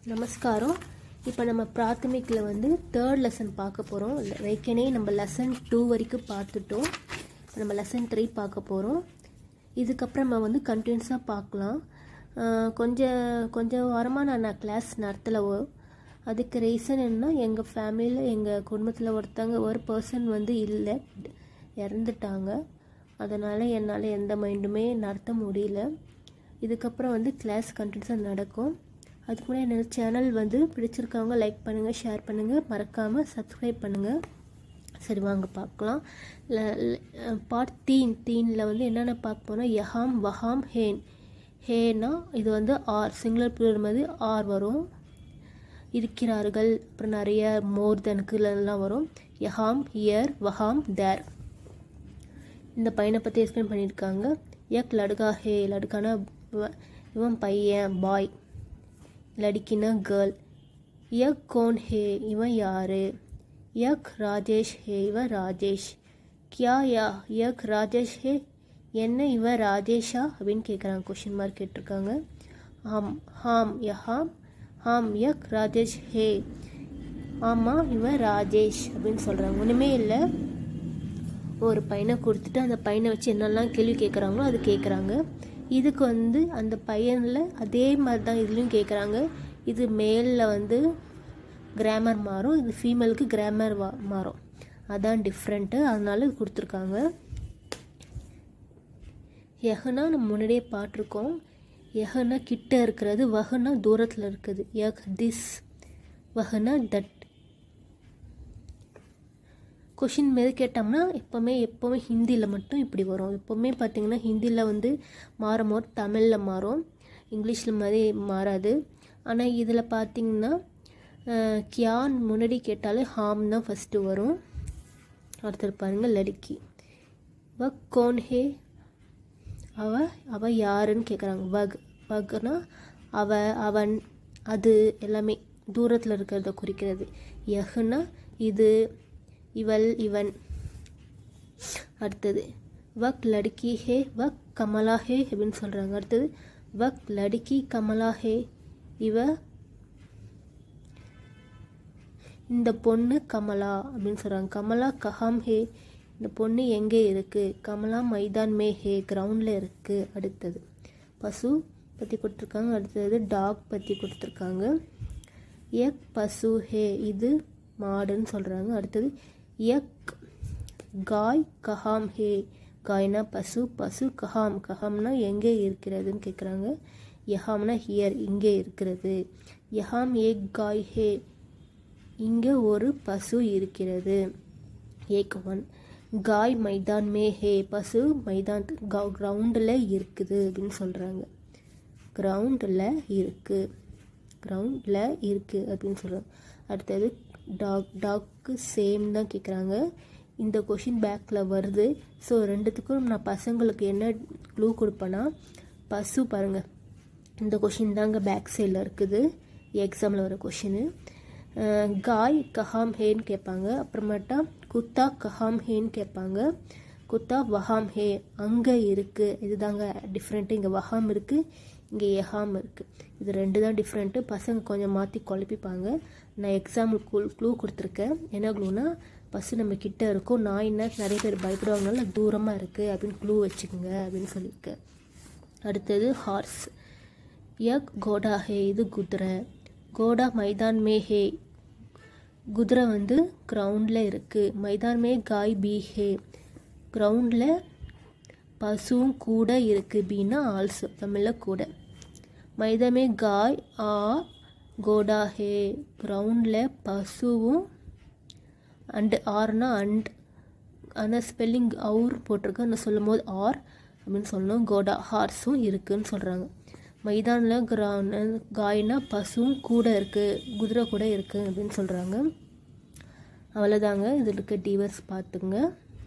நமஸ்காரம் இப்போ நம்ம பிராத்தமிக்கில் வந்து தேர்ட் லெசன் பார்க்க போகிறோம் ஏற்கனவே நம்ம லெசன் டூ வரைக்கும் பார்த்துட்டோம் இப்போ நம்ம லெசன் த்ரீ பார்க்க போகிறோம் இதுக்கப்புறம் நம்ம வந்து கண்டினியூஸாக பார்க்கலாம் ஆஹ் கொஞ்சம் கொஞ்சம் வாரமாக நான் நான் கிளாஸ் நடத்தலவோ அதுக்கு ரீசன் என்ன எங்கள் ஃபேமிலியில் எங்கள் குடும்பத்தில் ஒருத்தங்க ஒரு பர்சன் வந்து இல்லை இறந்துட்டாங்க அதனால் என்னால் எந்த மைண்டுமே நடத்த முடியல இதுக்கப்புறம் வந்து கிளாஸ் கண்டினியூஸாக நடக்கும் அதுக்கு முன்னாடி என்னோட சேனல் வந்து பிடிச்சிருக்கவங்க லைக் பண்ணுங்கள் ஷேர் பண்ணுங்கள் மறக்காமல் சப்ஸ்கிரைப் பண்ணுங்கள் சரி வாங்க பார்க்கலாம் பார்ட் தீன் தீனில் வந்து என்னென்ன பார்க்க போனால் யஹாம் வஹாம் ஹேன் ஹேனா இது வந்து ஆர் சிங்குலர் பிளர் மாதிரி ஆர் வரும் இருக்கிறார்கள் அப்புறம் நிறைய மோர் தெனுக்குலாம் வரும் யஹாம் இயர் வஹாம் தேர் இந்த பையனை பற்றி எக்ஸ்பிளைன் பண்ணியிருக்காங்க யக் லடுகா ஹே லடுக்கானா இவன் பையன் பாய் லடிக்கினா கேர்ள் யக் கோன் ஹே இவன் யாரு யக் ராஜேஷ் ஹே இவன் ராஜேஷ் கியா யா யக் ராஜேஷ் ஹே என்ன இவன் ராஜேஷா அப்படின்னு கேட்குறாங்க கொஷின் மார்க் கேட்டிருக்காங்க ஆம் ஹாம் யஹாம் ஹாம் யக் ராஜேஷ் ஹே ஆமாம் இவன் ராஜேஷ் அப்படின்னு சொல்கிறாங்க ஒன்றுமே இல்லை ஒரு பையனை கொடுத்துட்டு அந்த பையனை வச்சு என்னெல்லாம் கேள்வி கேட்குறாங்களோ அது கேட்குறாங்க இதுக்கு வந்து அந்த பையனில் அதே மாதிரி தான் இதுலேயும் கேட்குறாங்க இது மேலில் வந்து கிராமர் மாறும் இது ஃபீமேலுக்கு கிராமர் வா மாறும் அதான் டிஃப்ரெண்ட்டு அதனால இது கொடுத்துருக்காங்க யஹனா நம்ம முன்னாடியே பாட்டிருக்கோம் யஹனா கிட்ட இருக்கிறது வஹனா தூரத்தில் இருக்குது யக் திஸ் வஹனா தட் கொஷின் மாரி கேட்டோம்னா எப்போவுமே எப்போவுமே ஹிந்தியில் மட்டும் இப்படி வரும் எப்போவுமே பார்த்தீங்கன்னா ஹிந்தியில் வந்து மாறும் போது தமிழில் மாறும் இங்கிலீஷில் மாதிரி மாறாது ஆனால் இதில் பார்த்தீங்கன்னா கியான் முன்னாடி கேட்டாலே ஹாம் தான் ஃபஸ்ட்டு வரும் அடுத்தது பாருங்கள் லடுக்கி வ கோன் ஹே அவ அவ யாருன்னு கேட்குறாங்க வக் வக்னா அவ அவன் அது எல்லாமே தூரத்தில் இருக்கிறத குறிக்கிறது யஹ்னா இது இவள் இவன் அடுத்தது வக் லடுக்கி ஹே வக் கமலா ஹே அப்படின்னு சொல்கிறாங்க அடுத்தது வக் லடுக்கி கமலா ஹே இவ இந்த பொண்ணு கமலா அப்படின்னு சொல்கிறாங்க கமலா கஹாம் ஹே இந்த பொண்ணு எங்கே இருக்குது கமலா மைதான் மே ஹே கிரவுண்டில் இருக்குது அடுத்தது பசு பற்றி கொடுத்துருக்காங்க அடுத்தது டாக் பற்றி கொடுத்துருக்காங்க எக் பசு ஹே இது மாடுன்னு சொல்கிறாங்க அடுத்தது யக் காய் கஹாம் ஹே காய்னா பசு பசு கஹாம் கஹாம்னா எங்கே இருக்கிறதுன்னு கேட்குறாங்க யஹாம்னா ஹியர் இங்கே இருக்கிறது யஹாம் ஏக் காய் ஹே இங்கே ஒரு பசு இருக்கிறது ஏக் ஒன் காய் மைதான் மே ஹே பசு மைதான் கிரவுண்டில் இருக்குது அப்படின்னு சொல்கிறாங்க கிரவுண்டில் இருக்குது கிரவுண்டில் இருக்குது அப்படின்னு சொல்கிறாங்க அடுத்தது டாக் டாக்கு சேம் தான் கேட்குறாங்க இந்த கொஷின் பேக்கில் வருது ஸோ ரெண்டுத்துக்கும் நான் பசங்களுக்கு என்ன க்ளூ கொடுப்பேன்னா பசு பாருங்கள் இந்த கொஷின் தாங்க பேக் சைடில் இருக்குது எக்ஸாமில் வர கொஷினு காய் கஹாம் ஹேன்னு கேட்பாங்க அப்புறமேட்டா குத்தா கஹாம் ஹேன்னு கேட்பாங்க குத்தா வஹாம் ஹே அங்கே இருக்குது இதுதாங்க டிஃப்ரெண்ட்டு இங்கே வஹாம் இருக்குது இங்கே எஹாம் இருக்குது இது ரெண்டு தான் டிஃப்ரெண்ட்டு பசங்க கொஞ்சம் மாற்றி குழப்பிப்பாங்க நான் எக்ஸாம்பிள் க்ளூ க்ளூ கொடுத்துருக்கேன் என்ன க்ளூனா பஸ்ஸு நம்ம கிட்டே இருக்கும் நாயின்னா நிறைய பேர் பயப்படுவாங்கனால தூரமாக இருக்குது அப்படின்னு க்ளூ வச்சுக்கோங்க அப்படின்னு சொல்லியிருக்கேன் அடுத்தது ஹார்ஸ் யக் கோடா ஹே இது குதிரை கோடா மைதான் மே ஹே குதிரை வந்து கிரவுண்டில் இருக்குது மைதான் மே காய் பி ஹே கிரவுண்டில் பசுவும் கூட இருக்குது பீனா ஆல்சோ தமிழில் கூட மைதமே காய் ஆ கோடா ஹே கிரவுண்டில் பசுவும் அண்டு ஆர்னா அண்ட் ஆனால் ஸ்பெல்லிங் அவுர் போட்டிருக்கு நான் சொல்லும் போது ஆர் அப்படின்னு சொல்லணும் கோடா ஹார்ஸும் இருக்குதுன்னு சொல்கிறாங்க மைதானில் கிரவுண்ட் காய்னா பசுவும் கூட இருக்குது குதிரை கூட இருக்குது அப்படின்னு சொல்கிறாங்க அவ்வளோதாங்க இதில் இருக்க டீவர்ஸ் பார்த்துங்க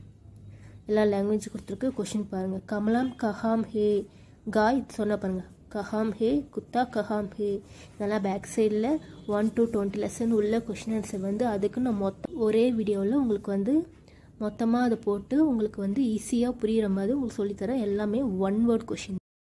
எல்லா லாங்குவேஜ் கொடுத்துருக்கு கொஷின் பாருங்கள் கமலாம் கஹாம் ஹே காய் சொன்ன பாருங்கள் கஹாம் ஹே குத்தா கஹாம் ஹே இதெல்லாம் பேக் சைடில் ஒன் டு டுவெண்ட்டி லெசன் உள்ள கொஷின் ஆன்சர் வந்து அதுக்கு நான் மொத்தம் ஒரே வீடியோவில் உங்களுக்கு வந்து மொத்தமாக அதை போட்டு உங்களுக்கு வந்து ஈஸியாக புரிகிற மாதிரி உங்களுக்கு சொல்லித்தரேன் எல்லாமே ஒன் வேர்ட் கொஷின்